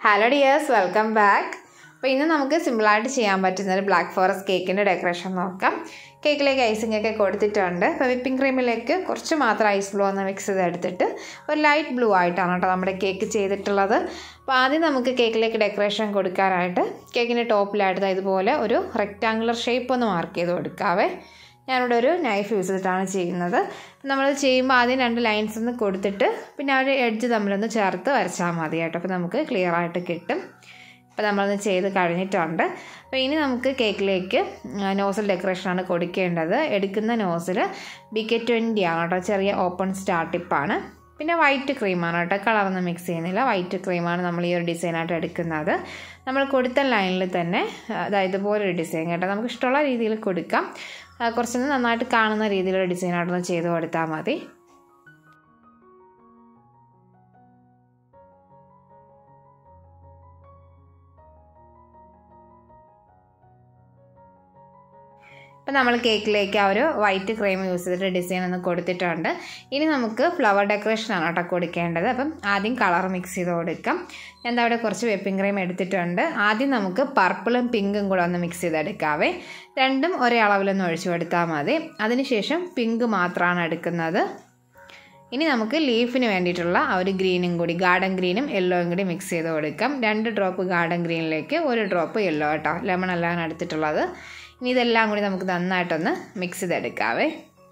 hello dears welcome back അപ്പോൾ ഇന്ന് നമുക്ക് സിമ്പിളായിട്ട് ചെയ്യാൻ പറ്റുന്ന ഒരു ബ്ലാക്ക് ഫോറസ്റ്റ് കേക്കിൻ്റെ ഡെക്കറേഷൻ നോക്കാം കേക്കിലേക്ക് ഐസിംഗ് ഒക്കെ കൊടുത്തിട്ടുണ്ട് അപ്പോൾ വിപ്പിംഗ് ക്രീമിലേക്ക് കുറച്ച് മാത്രം ഐസ് ബ്ലൂ ഒന്ന് മിക്സ് ചെയ്തെടുത്തിട്ട് ഒരു ലൈറ്റ് ബ്ലൂ ആയിട്ടാണ് കേട്ടോ നമ്മുടെ കേക്ക് ചെയ്തിട്ടുള്ളത് അപ്പോൾ ആദ്യം നമുക്ക് കേക്കിലേക്ക് ഡെക്കറേഷൻ കൊടുക്കാനായിട്ട് കേക്കിൻ്റെ ടോപ്പിലായിട്ട് ഇതുപോലെ ഒരു റെക്റ്റാങ്കുലർ ഷേപ്പ് ഒന്ന് മാർക്ക് ചെയ്ത് കൊടുക്കാവേ ഞാനിവിടെ ഒരു നൈഫ് യൂസ് ചെയ്തിട്ടാണ് ചെയ്യുന്നത് നമ്മൾ ചെയ്യുമ്പോൾ ആദ്യം രണ്ട് ലൈൻസ് ഒന്ന് കൊടുത്തിട്ട് പിന്നെ ആ ഒരു എഡ്ജ് തമ്മിലൊന്ന് ചേർത്ത് വരച്ചാൽ മതി കേട്ടോ അപ്പോൾ നമുക്ക് ക്ലിയർ ആയിട്ട് കിട്ടും അപ്പോൾ നമ്മളൊന്ന് ചെയ്ത് കഴിഞ്ഞിട്ടുണ്ട് അപ്പോൾ ഇനി നമുക്ക് കേക്കിലേക്ക് നോസിൽ ഡെക്കറേഷനാണ് കൊടുക്കേണ്ടത് എടുക്കുന്ന നോസിൽ ബി കെ ട്വൻറ്റി ആണ് കേട്ടോ ചെറിയ ഓപ്പൺ സ്റ്റാർ ടിപ്പാണ് പിന്നെ വൈറ്റ് ക്രീമാണ് കേട്ടോ കളറൊന്നും മിക്സ് ചെയ്യുന്നില്ല വൈറ്റ് ക്രീമാണ് നമ്മൾ ഈ ഒരു ഡിസൈനായിട്ട് എടുക്കുന്നത് നമ്മൾ കൊടുത്ത ലൈനിൽ തന്നെ അതായത് ഇതുപോലൊരു ഡിസൈൻ കേട്ടോ നമുക്ക് ഇഷ്ടമുള്ള രീതിയിൽ കൊടുക്കാം കുറച്ചൊന്ന് നന്നായിട്ട് കാണുന്ന രീതിയിലുള്ള ഡിസൈനായിട്ടൊന്ന് ചെയ്ത് കൊടുത്താൽ മതി ഇപ്പം നമ്മൾ കേക്കിലേക്ക് ആ ഒരു വൈറ്റ് ക്രീം യൂസ് ചെയ്തിട്ട് ഡിസൈൻ ഒന്ന് കൊടുത്തിട്ടുണ്ട് ഇനി നമുക്ക് ഫ്ലവർ ഡെക്കറേഷനാണ് കേട്ടോ കൊടുക്കേണ്ടത് അപ്പം ആദ്യം കളർ മിക്സ് ചെയ്ത് കൊടുക്കാം ഞാൻ അവിടെ കുറച്ച് വെപ്പിംഗ് ക്രീം എടുത്തിട്ടുണ്ട് ആദ്യം നമുക്ക് പർപ്പിളും പിങ്കും കൂടെ ഒന്ന് മിക്സ് ചെയ്തെടുക്കാവേ രണ്ടും ഒരേ അളവിലൊന്ന് ഒഴിച്ചു കൊടുത്താൽ മതി അതിനുശേഷം പിങ്ക് മാത്രമാണ് എടുക്കുന്നത് ഇനി നമുക്ക് ലീഫിന് വേണ്ടിയിട്ടുള്ള ആ ഒരു ഗ്രീനും കൂടി ഗാർഡൻ ഗ്രീനും യെല്ലോയും കൂടി മിക്സ് ചെയ്ത് കൊടുക്കാം രണ്ട് ഡ്രോപ്പ് ഗാർഡൻ ഗ്രീനിലേക്ക് ഒരു ഡ്രോപ്പ് യെല്ലോ കേട്ടോ ലെമൺ എല്ലാം എടുത്തിട്ടുള്ളത് ഇനി ഇതെല്ലാം കൂടി നമുക്ക് നന്നായിട്ടൊന്ന് മിക്സ് ചെയ്തെടുക്കാവേ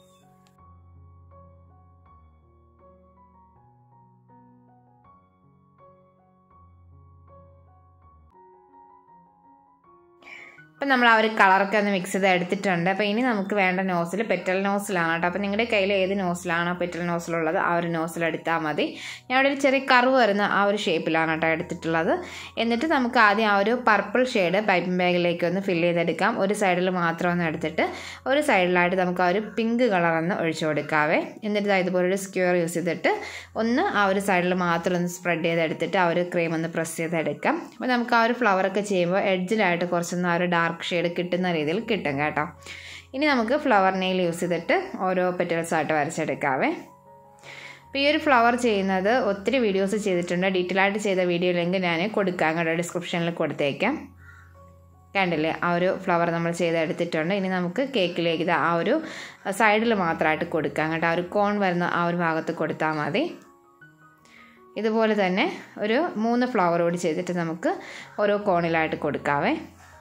അപ്പം നമ്മൾ ആ ഒരു കളറൊക്കെ ഒന്ന് മിക്സ് ചെയ്ത് എടുത്തിട്ടുണ്ട് അപ്പോൾ ഇനി നമുക്ക് വേണ്ട നോസിൽ പെറ്റൽ നോസിലാണ് കേട്ടോ അപ്പോൾ നിങ്ങളുടെ കയ്യിൽ ഏത് നോസിലാണോ പെറ്റൽ നോസിലുള്ളത് ആ ഒരു നോസിൽ എടുത്താൽ മതി ഞാൻ അവിടെ ഒരു ചെറിയ കർവ് വരുന്ന ആ ഒരു ഷേപ്പിലാണ് കേട്ടോ എടുത്തിട്ടുള്ളത് എന്നിട്ട് നമുക്ക് ആദ്യം ആ ഒരു പർപ്പിൾ ഷെയ്ഡ് പൈപ്പിംഗ് ബാഗിലേക്ക് ഒന്ന് ഫില്ല് ചെയ്തെടുക്കാം ഒരു സൈഡിൽ മാത്രം ഒന്ന് എടുത്തിട്ട് ഒരു സൈഡിലായിട്ട് നമുക്ക് ആ ഒരു പിങ്ക് കളർ ഒന്ന് ഒഴിച്ചു കൊടുക്കാവേ എന്നിട്ട് ഇതുപോലെ ഒരു സ്ക്യൂർ യൂസ് ചെയ്തിട്ട് ഒന്ന് ആ ഒരു സൈഡിൽ മാത്രം ഒന്ന് സ്പ്രെഡ് ചെയ്തെടുത്തിട്ട് ആ ഒരു ക്രീം ഒന്ന് പ്രസ് ചെയ്തെടുക്കാം അപ്പോൾ നമുക്ക് ആ ഒരു ഫ്ലവറൊക്കെ ചെയ്യുമ്പോൾ എഡ്ജിലായിട്ട് കുറച്ചൊന്ന് ആ ഒരു ഡാർക്ക് ഷെയ്ഡ് കിട്ടുന്ന രീതിയിൽ കിട്ടും കേട്ടോ ഇനി നമുക്ക് ഫ്ലവർ നെയിൽ യൂസ് ചെയ്തിട്ട് ഓരോ പെറ്റൽസായിട്ട് വരച്ചെടുക്കാവേ അപ്പോൾ ഈ ഒരു ഫ്ലവർ ചെയ്യുന്നത് ഒത്തിരി വീഡിയോസ് ചെയ്തിട്ടുണ്ട് ഡീറ്റെയിൽ ആയിട്ട് ചെയ്ത വീഡിയോ ലിങ്ക് ഞാൻ കൊടുക്കാം കേട്ടോ ഡിസ്ക്രിപ്ഷനിൽ കൊടുത്തേക്കാം കണ്ടില്ലേ ആ ഒരു ഫ്ലവർ നമ്മൾ ചെയ്തെടുത്തിട്ടുണ്ട് ഇനി നമുക്ക് കേക്കിലേക്ക് ഇത് ആ ഒരു സൈഡിൽ മാത്രമായിട്ട് കൊടുക്കാം കേട്ടോ ആ ഒരു കോൺ വരുന്ന ആ ഒരു ഭാഗത്ത് കൊടുത്താൽ മതി ഇതുപോലെ തന്നെ ഒരു മൂന്ന് ഫ്ലവർ കൂടി ചെയ്തിട്ട് നമുക്ക് ഓരോ കോണിലായിട്ട് കൊടുക്കാവേ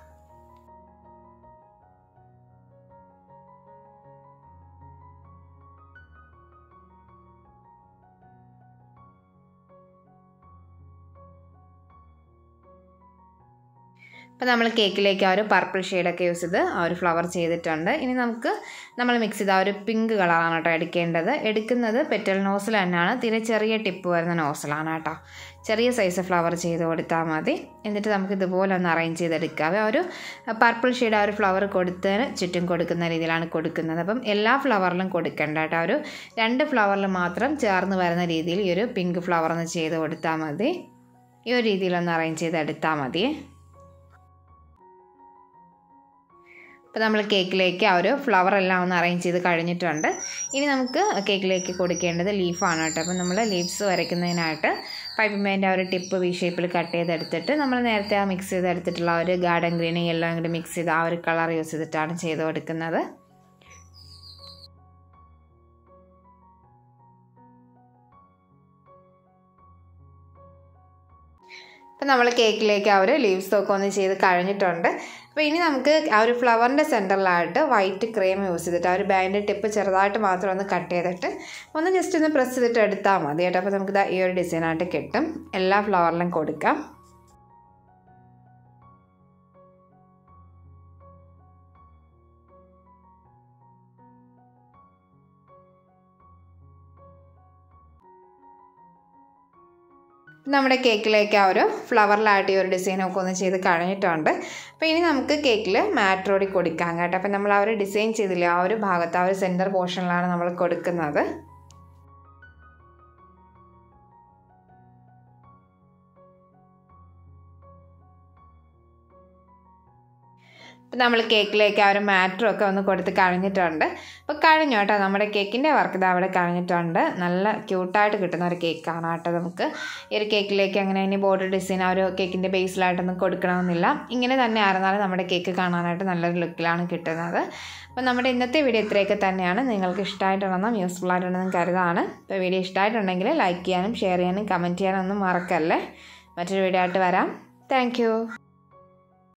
അപ്പോൾ നമ്മൾ കേക്കിലേക്ക് ആ ഒരു പർപ്പിൾ ഷെയ്ഡൊക്കെ യൂസ് ചെയ്ത് ആ ഒരു ഫ്ലവർ ചെയ്തിട്ടുണ്ട് ഇനി നമുക്ക് നമ്മൾ മിക്സ് ചെയ്ത ആ ഒരു പിങ്ക് കളറാണ് കേട്ടോ എടുക്കേണ്ടത് എടുക്കുന്നത് പെറ്റൽ നോസിൽ തന്നെയാണ് തീരെ ചെറിയ ടിപ്പ് വരുന്ന നോസിലാണ് കേട്ടോ ചെറിയ സൈസ് ഫ്ലവർ ചെയ്ത് കൊടുത്താൽ മതി എന്നിട്ട് നമുക്ക് ഇതുപോലെ ഒന്ന് അറേഞ്ച് ചെയ്തെടുക്കാം ആ ഒരു പർപ്പിൾ ഷെയ്ഡ് ആ ഒരു ഫ്ലവർ കൊടുത്തതിന് ചുറ്റും കൊടുക്കുന്ന രീതിയിലാണ് കൊടുക്കുന്നത് അപ്പം എല്ലാ ഫ്ലവറിലും കൊടുക്കേണ്ട കേട്ടോ ഒരു രണ്ട് ഫ്ലവറിൽ മാത്രം ചേർന്ന് വരുന്ന രീതിയിൽ ഈ ഒരു പിങ്ക് ഫ്ലവർ ഒന്ന് ചെയ്ത് കൊടുത്താൽ മതി ഈ ഒരു രീതിയിലൊന്ന് അറേഞ്ച് ചെയ്തെടുത്താൽ മതി അപ്പോൾ നമ്മൾ കേക്കിലേക്ക് ആ ഒരു ഫ്ലവർ എല്ലാം ഒന്ന് അറേഞ്ച് ചെയ്ത് കഴിഞ്ഞിട്ടുണ്ട് ഇനി നമുക്ക് കേക്കിലേക്ക് കൊടുക്കേണ്ടത് ലീഫാണ് കേട്ടോ അപ്പോൾ നമ്മൾ ലീവ്സ് വരയ്ക്കുന്നതിനായിട്ട് പൈപ്പിമേൻ്റെ ആ ഒരു ടിപ്പ് വി ഷേപ്പിൽ കട്ട് ചെയ്തെടുത്തിട്ട് നമ്മൾ നേരത്തെ ആ മിക്സ് ചെയ്തെടുത്തിട്ടുള്ള ആ ഒരു ഗാർഡൻ ഗ്രീനും എല്ലാം കൂടി മിക്സ് ചെയ്ത് ആ ഒരു കളർ യൂസ് ചെയ്തിട്ടാണ് ചെയ്ത് കൊടുക്കുന്നത് അപ്പം നമ്മൾ കേക്കിലേക്ക് ആ ഒരു ലീവ്സ് ഒക്കെ ഒന്ന് ചെയ്ത് കഴിഞ്ഞിട്ടുണ്ട് അപ്പോൾ ഇനി നമുക്ക് ആ ഒരു ഫ്ലവറിൻ്റെ സെൻറ്ററിലായിട്ട് വൈറ്റ് ക്രീം യൂസ് ചെയ്തിട്ട് ആ ഒരു ബാൻഡ് ടിപ്പ് ചെറുതായിട്ട് മാത്രം ഒന്ന് കട്ട് ചെയ്തിട്ട് ഒന്ന് ജസ്റ്റ് ഒന്ന് പ്രസ് ചെയ്തിട്ട് എടുത്താൽ മതി കേട്ടോ അപ്പോൾ നമുക്ക് ഈ ഒരു ഡിസൈനായിട്ട് കിട്ടും എല്ലാ ഫ്ലവറിലും കൊടുക്കാം നമ്മുടെ കേക്കിലേക്ക് ആ ഒരു ഫ്ലവറിലായിട്ട് ഈ ഒരു ഡിസൈനൊക്കെ ഒന്ന് ചെയ്ത് കഴിഞ്ഞിട്ടുണ്ട് അപ്പോൾ ഇനി നമുക്ക് കേക്കിൽ മാട്രോടി കൊടുക്കാം കേട്ടോ അപ്പോൾ നമ്മൾ ആ ഒരു ഡിസൈൻ ചെയ്തില്ല ആ ഒരു ഭാഗത്ത് ആ ഒരു സെൻറ്റർ പോർഷനിലാണ് നമ്മൾ കൊടുക്കുന്നത് അപ്പോൾ നമ്മൾ കേക്കിലേക്ക് ആ ഒരു മാറ്ററും ഒക്കെ ഒന്ന് കൊടുത്ത് കഴിഞ്ഞിട്ടുണ്ട് അപ്പോൾ കഴിഞ്ഞു കേട്ടോ നമ്മുടെ കേക്കിൻ്റെ വർക്ക് ഇത് അവിടെ കഴിഞ്ഞിട്ടുണ്ട് നല്ല ക്യൂട്ടായിട്ട് കിട്ടുന്ന ഒരു കേക്കാണ് കേട്ടോ നമുക്ക് ഈ ഒരു കേക്കിലേക്ക് അങ്ങനെ ഇനി ബോർഡർ ഡിസൈൻ ആ ഒരു കേക്കിൻ്റെ ബേസിലായിട്ടൊന്നും കൊടുക്കണമെന്നില്ല ഇങ്ങനെ തന്നെ ആയിരുന്നാലും നമ്മുടെ കേക്ക് കാണാനായിട്ട് നല്ലൊരു ലുക്കിലാണ് കിട്ടുന്നത് അപ്പോൾ നമ്മുടെ ഇന്നത്തെ വീഡിയോ ഇത്രയൊക്കെ തന്നെയാണ് നിങ്ങൾക്ക് ഇഷ്ടമായിട്ടുണ്ടെന്നും യൂസ്ഫുൾ ആയിട്ടുണ്ടെന്നും കരുതാണ് അപ്പോൾ വീഡിയോ ഇഷ്ടമായിട്ടുണ്ടെങ്കിൽ ലൈക്ക് ചെയ്യാനും ഷെയർ ചെയ്യാനും കമൻറ്റ് ചെയ്യാനും ഒന്നും മറക്കല്ലേ മറ്റൊരു വീഡിയോ ആയിട്ട് വരാം താങ്ക്